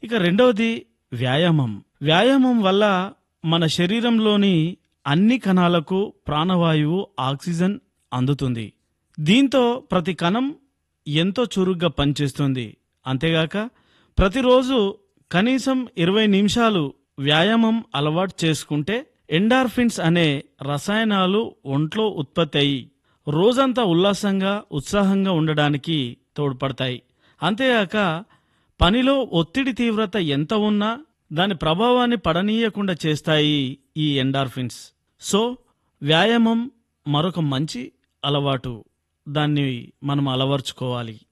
ఇక రెండవది వ్యాయామం వ్యాయామం వల్ల మన శరీరంలోని అన్ని కణాలకు ప్రాణవాయువు ఆక్సిజన్ అందుతుంది దీంతో ప్రతి కణం ఎంతో చురుగ్గా పనిచేస్తుంది అంతేగాక ప్రతిరోజు కనీసం ఇరవై నిమిషాలు వ్యాయామం అలవాటు చేసుకుంటే ఎండార్ఫిన్స్ అనే రసాయనాలు ఒంట్లో ఉత్పత్తి అయి రోజంతా ఉల్లాసంగా ఉత్సాహంగా ఉండడానికి తోడ్పడతాయి అంతేగాక పనిలో ఒత్తిడి తీవ్రత ఎంత ఉన్నా దాని ప్రభావాన్ని పడనీయకుండా చేస్తాయి ఈ ఎండార్ఫిన్స్ సో వ్యాయామం మరొక మంచి అలవాటు దాన్ని మనం అలవర్చుకోవాలి